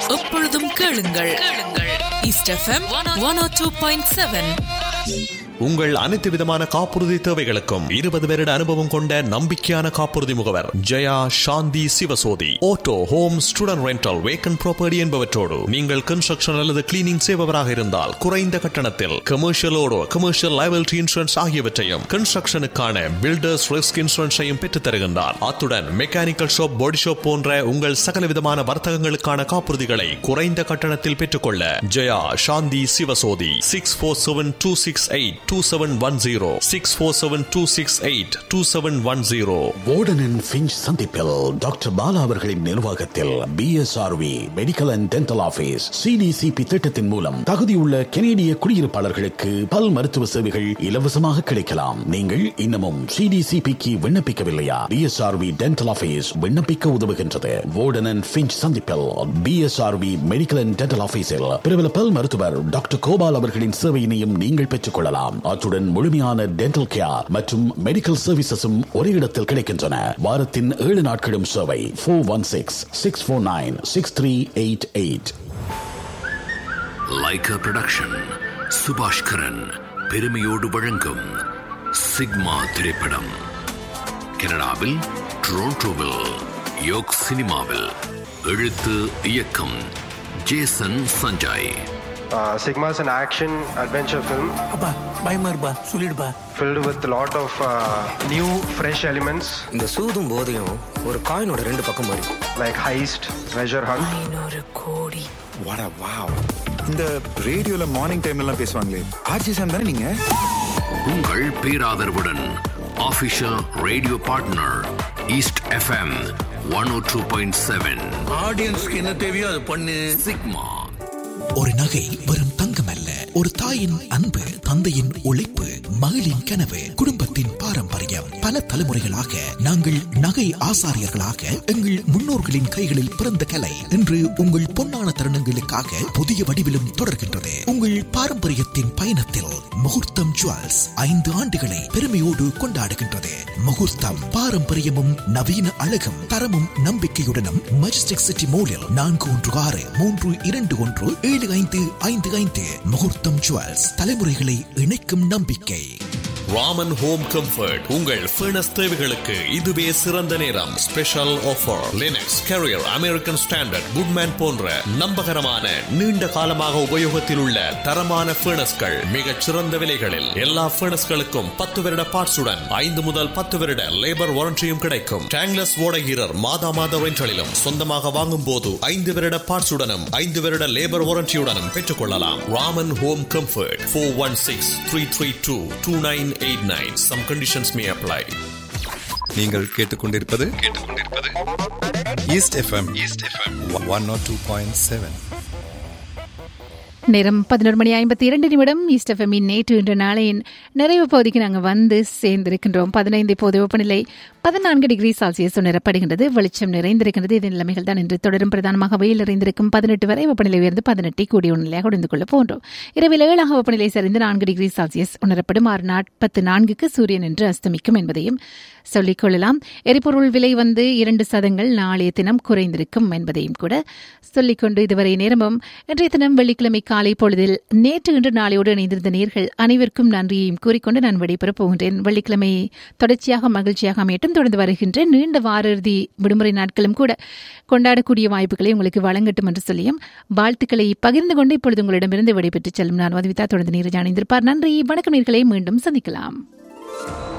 எப்பொழுதும் கேளுங்கள் கேளுங்கள் East FM one o two point seven உங்கள் அனைத்து விதமான காப்புறுதி தேவைகளுக்கும் இருபது வருட அனுபவம் கொண்ட நம்பிக்கையான காப்புறுதி முகவர் Jaya Shanthi Sivasothy auto home student rental vacant property என்பவற்றோடு நீங்கள் கன்ஸ்ட்ரக்ஷன் அல்லது கிளீனிங் செய்பவராக இருந்தால் குறைந்த கட்டணத்தில் கமர்ஷியலோடு கமர்ஷியல் லைபிலிட்டி இன்சூரன்ஸ் ஆகியவற்றையும் கன்ஸ்ட்ரக்ஷனுக்கான பில்டர்ஸ் ரிஸ்க் இன்சூரன்ஸையும் பெற்றுத் தருகின்றார் அத்துடன் மெக்கானிக்கல் ஷாப் பாடி ஷாப் போன்ற உங்கள் சகல விதமான வர்த்தகங்களுக்கான காப்புறுதிகளை குறைந்த கட்டணத்தில் பெற்றுக்கொள்ள Jaya Shanthi Sivasothy six four seven two six eight two seven one zero six four seven two six eight two seven one zero வார்டனின் ஃபிஞ்ச் சந்திப்பில் டாக்டர் பாலா அவர்களின் நிர்வாகத்தில் PSRV medical and dental office CDCP திட்டத்தின் மூலம் தகுதியுள்ள கெனேடிய குடியிருப்பாளர்களுக்கு பல் மருத்துவ சேவைகள் இலவசமாக கிடைக்கலாம் நீங்கள் இன்னமும் சிடிசிபிக்கு விண்ணப்பிக்கவில்லையா பிஎஸ்ஆர்வி டென்டல் ஆபீஸ் விண்ணப்பிக்க உதவுகின்றது வார்டன் அண்ட் ஃபிஞ்ச் சந்திப்பில் பிஎஸ்ஆர்வி மெடிக்கல் அண்ட் டென்டல் ஆபீஸில் பிரபல பல் மருத்துவர் டாக்டர் கோபால் அவர்களின் சேவையினையும் நீங்கள் பெற்றுக் கொள்ளலாம் அத்துடன் முழுமையான டென்டல் கேர் மற்றும் மெடிக்கல் சர்வீசஸும் ஒரே இடத்தில் கிடைக்கின்றன வாரத்தின் ஏழு நாட்களும் சேவை four one six six four nine six three eight eight Lyca production Subash Karan பெருமையோடு வழங்கும் சிக்மா திரைப்படம் கனடாவில் டொரண்டோவில் யோக் சினிமாவில் எழுத்து இயக்கம் Jason Sanjay Uh, Sigma is an action adventure film அப்பா பயமா இருப்பா சொல்லிடுப்பா filled with a lot of uh, new, fresh elements இந்த சூதும் போதையும் ஒரு காயினோட ரெண்டு பக்கம் மாதிரி like heist, treasure hunt. ஐநூறு கோடி வாடா வாவ் இந்த ரேடியோல மார்னிங் டைம்ல எல்லாம் பேசுவாங்களே ஆர்ஜி சாம் தானே நீங்க உங்கள் பேராதரவுடன் official radio partner East FM one o two point seven ஆடியன்ஸ்க்கு என்ன தேவையோ அது பண்ணு சிக்மா ஒரு நகை வெறும் தங்கம் அல்ல ஒரு தாயின் அன்பு தந்தையின் உழைப்பு மகளின் கனவு குடும்பத்தின் பாரம்பரியம் பல தலைமுறைகளாக நாங்கள் நகை ஆசாரியர்களாக எங்கள் முன்னோர்களின் கைகளில் பிறந்த கலை இன்று உங்கள் பொன்னான தருணங்களுக்காக புதிய வடிவிலும் தொடர்கின்றது உங்கள் பாரம்பரியத்தின் பயணத்தில் முகூர்த்தம் ஜுவல்ஸ் ஐந்து ஆண்டுகளை பெருமையோடு கொண்டாடுகின்றது முகூர்த்தம் பாரம்பரியமும் நவீன அழகும் தரமும் நம்பிக்கையுடனும் மஜஸ்டிக் சிட்டி மோலில் நான்கு ஒன்று ஆறு மூன்று இரண்டு ஒன்று ஏழு ஐந்து ஐந்து ஐந்து முகூர்த்தம் ஜுவல்ஸ் தலைமுறைகளை இணைக்கும் நம்பிக்கை ராமன் ஹோம் கம்ஃபர்ட் உங்கள் ஃபர்னஸ் தேவைகளுக்கு இதுவே சிறந்த நேரம் special offer Lennox Carrier American Standard Goodman போன்ற நம்பகரமான நீண்ட காலமாக உபயோகத்தில் உள்ள தரமான ஃபர்னஸ்கள் மிகச் சிறந்த விலைகளில் எல்லா ஃபர்னஸ்களுக்கும் பத்து வருட பார்ட்ஸுடன் ஐந்து முதல் பத்து வருட லேபர் வாரண்டியும் கிடைக்கும் டேங்லஸ் ஓடகீரர் மாதா மாத ரெண்டலிலும் சொந்தமாக வாங்கும் போது ஐந்து வருட பார்ட்ஸுடனும் ஐந்து வருட லேபர் வாரண்டியுடனும் பெற்றுக் கொள்ளலாம் Raman home comfort four one six three three two two nine eight nine some conditions may apply நீங்கள் கேட்டுக்கொண்டிருப்பது கேட்டுக்கொண்டிருப்பது East FM East FM one nought two point seven நேரம் பதினோரு மணி ஐம்பத்தி இரண்டு நிமிடம் ஈஸ்ட் எஃப்எம்மின் நேற்று இன்று நாளையின் நிறைவு பகுதிக்கு நாங்கள் வந்து சேர்ந்திருக்கின்றோம் பதினைந்து இப்போது வெப்பநிலை பதினான்கு டிகிரி செல்சியஸ் உணரப்படுகின்றது வெளிச்சம் நிறைந்திருக்கின்றது இதன் நிலைமைகள் தான் இன்று தொடரும் பிரதானமாக வெயில் நிறைந்திருக்கும் பதினெட்டு வரை வெப்பநிலை உயர்ந்து பதினெட்டை கூடிய நிலையாக உணர்ந்து கொள்ள போன்றோம் இரவில் ஏழாக வெப்பநிலை சரிந்து நான்கு டிகிரி செல்சியஸ் உணரப்படும் ஆறு நாற்பத்து நான்குக்கு சூரியன் என்று அஸ்தமிக்கும் என்பதையும் சொல்லிக் கொள்ளலாம் எரிபொருள் விலை வந்து இரண்டு சதங்கள் நாளைய தினம் குறைந்திருக்கும் என்பதையும் கூட சொல்லிக்கொண்டு இதுவரை நேரமும் இன்றைய தினம் வெள்ளிக்கிழமை காலை பொழுதில் நேற்று இன்று நாளையோடு இணைந்திருந்த நேர்கள் அனைவருக்கும் நன்றியையும் கூறிக்கொண்டு நான் விடைபெறப் போகின்றேன் வெள்ளிக்கிழமை தொடர்ச்சியாக மகிழ்ச்சியாக அமையட்டும் தொடர்ந்து வருகின்ற நீண்ட வார இறுதி விடுமுறை நாட்களும் கூட கொண்டாடக்கூடிய வாய்ப்புகளை உங்களுக்கு வழங்கட்டும் என்று சொல்லியும் வாழ்த்துக்களை பகிர்ந்து கொண்டு இப்பொழுது உங்களிடமிருந்து விடைபெற்றுச் செல்லும் நான் மதுவிதா தொடர்ந்து நீரஜ் அணிந்திருப்பார் நன்றி வணக்கம் நேர்களை மீண்டும் சந்திக்கலாம்